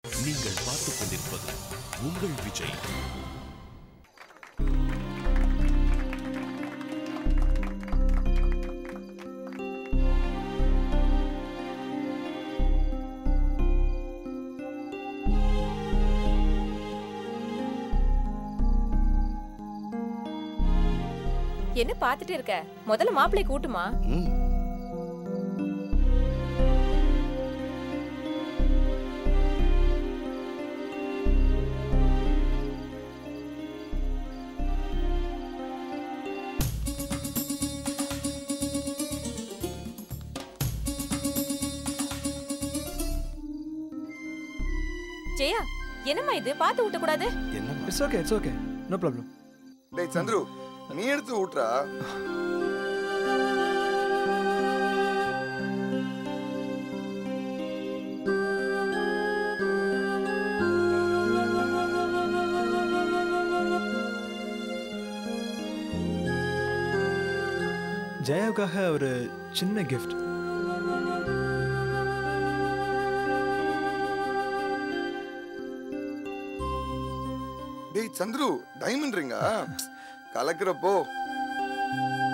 நீங்கள் பார்த்துக் கொண்டிருப்பது உங்கள் விஜய் என்ன பாத்துட்டு இருக்க முதல்ல மாப்பிள்ளை கூட்டுமா ம் ஜெயா என்னம்மா இது பாத்து விட்ட கூடாது என்னம்மா it's okay it's okay no problem டேய் சந்துரு நீ எடுத்து ஊட்றா ஜெயாவுக்காக ஒரு சின்ன கிஃப்ட் டேய் சந்துரு டைமண்ட் ரிங்கா கலக்குறப்போ